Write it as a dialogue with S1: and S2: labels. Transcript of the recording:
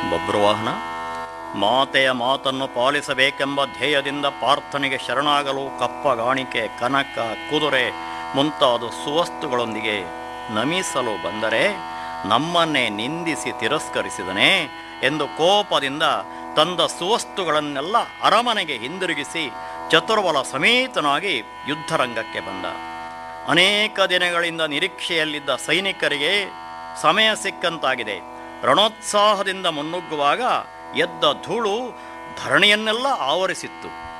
S1: ಬಬ್ರುವಾಹನ ಮಾತೆಯ ಮಾತನ್ನು ಪಾಲಿಸಬೇಕೆಂಬ ಧ್ಯೇಯದಿಂದ ಪ್ರಾರ್ಥನೆಗೆ ಶರಣಾಗಲು ಕಪ್ಪಗಾಣಿಕೆ ಕನಕ ಕುದುರೆ ಮುಂತಾದ ಸುವಸ್ತುಗಳೊಂದಿಗೆ ನಮಿಸಲು ಬಂದರೆ ನಮ್ಮನ್ನೇ ನಿಂದಿಸಿ ತಿರಸ್ಕರಿಸಿದನೇ ಎಂದು ಕೋಪದಿಂದ ತಂದ ಸುವಸ್ತುಗಳನ್ನೆಲ್ಲ ಅರಮನೆಗೆ ಹಿಂದಿರುಗಿಸಿ ಚತುರ್ಬಲ ಸಮೇತನಾಗಿ ಯುದ್ಧರಂಗಕ್ಕೆ ಬಂದ ಅನೇಕ ದಿನಗಳಿಂದ ನಿರೀಕ್ಷೆಯಲ್ಲಿದ್ದ ಸೈನಿಕರಿಗೆ ಸಮಯ ಸಿಕ್ಕಂತಾಗಿದೆ ರಣೋತ್ಸಾಹದಿಂದ ಮುನ್ನುಗ್ಗುವಾಗ ಎದ್ದ ಧೂಳು ಧರಣಿಯನ್ನೆಲ್ಲ ಆವರಿಸಿತ್ತು